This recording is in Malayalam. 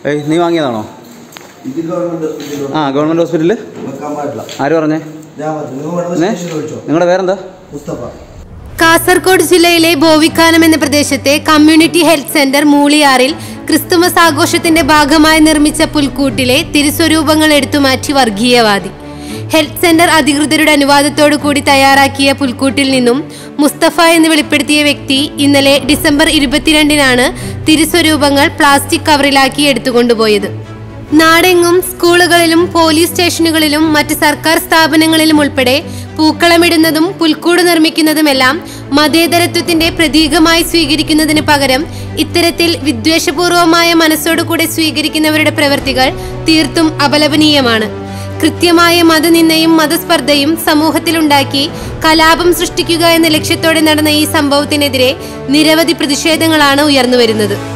ഏയ് നീ വാങ്ങിയതാണോ ഇത് ഗവൺമെന്റ് ഹോസ്പിറ്റലിൽ ആ ഗവൺമെൻറ് ഹോസ്പിറ്റലിൽ വെക്കാൻ പാടില്ല ആര് പറഞ്ഞേ ഞാൻ പറഞ്ഞു നിങ്ങൾ വേണമെങ്കിൽ ഏ സ്റ്റേഷനിൽ വിളിച്ചോ നിങ്ങളുടെ പേരെന്താ മുസ്തഫ കാസർഗോഡ് ജില്ലയിലെ ബോവിക്കാനം എന്ന പ്രദേശത്തെ കമ്മ്യൂണിറ്റി ഹെൽത്ത് സെന്റർ മൂളിയാറിൽ ക്രിസ്തുമസ് ആഘോഷത്തിന്റെ ഭാഗമായി നിർമ്മിച്ച പുൽക്കൂട്ടിലെ തിരുസ്വരൂപങ്ങൾ എടുത്തുമാറ്റി വർഗീയവാദി ഹെൽത്ത് സെന്റർ അധികൃതരുടെ അനുവാദത്തോടു കൂടി തയ്യാറാക്കിയ പുൽക്കൂട്ടിൽ നിന്നും മുസ്തഫ എന്ന് വെളിപ്പെടുത്തിയ വ്യക്തി ഇന്നലെ ഡിസംബർ ഇരുപത്തിരണ്ടിനാണ് തിരുസ്വരൂപങ്ങൾ പ്ലാസ്റ്റിക് കവറിലാക്കി എടുത്തുകൊണ്ടുപോയത് നാടെങ്ങും സ്കൂളുകളിലും പോലീസ് സ്റ്റേഷനുകളിലും മറ്റ് സർക്കാർ സ്ഥാപനങ്ങളിലും ഉൾപ്പെടെ പൂക്കളമിടുന്നതും പുൽക്കൂട് നിർമ്മിക്കുന്നതുമെല്ലാം മതേതരത്വത്തിന്റെ പ്രതീകമായി സ്വീകരിക്കുന്നതിന് പകരം ഇത്തരത്തിൽ വിദ്വേഷപൂർവമായ മനസ്സോടുകൂടെ സ്വീകരിക്കുന്നവരുടെ പ്രവൃത്തികൾ തീർത്തും അപലപനീയമാണ് കൃത്യമായ മതനിന്ദയും മതസ്പർദ്ധയും സമൂഹത്തിലുണ്ടാക്കി കലാപം സൃഷ്ടിക്കുക എന്ന ലക്ഷ്യത്തോടെ നടന്ന ഈ സംഭവത്തിനെതിരെ നിരവധി പ്രതിഷേധങ്ങളാണ് ഉയർന്നുവരുന്നത്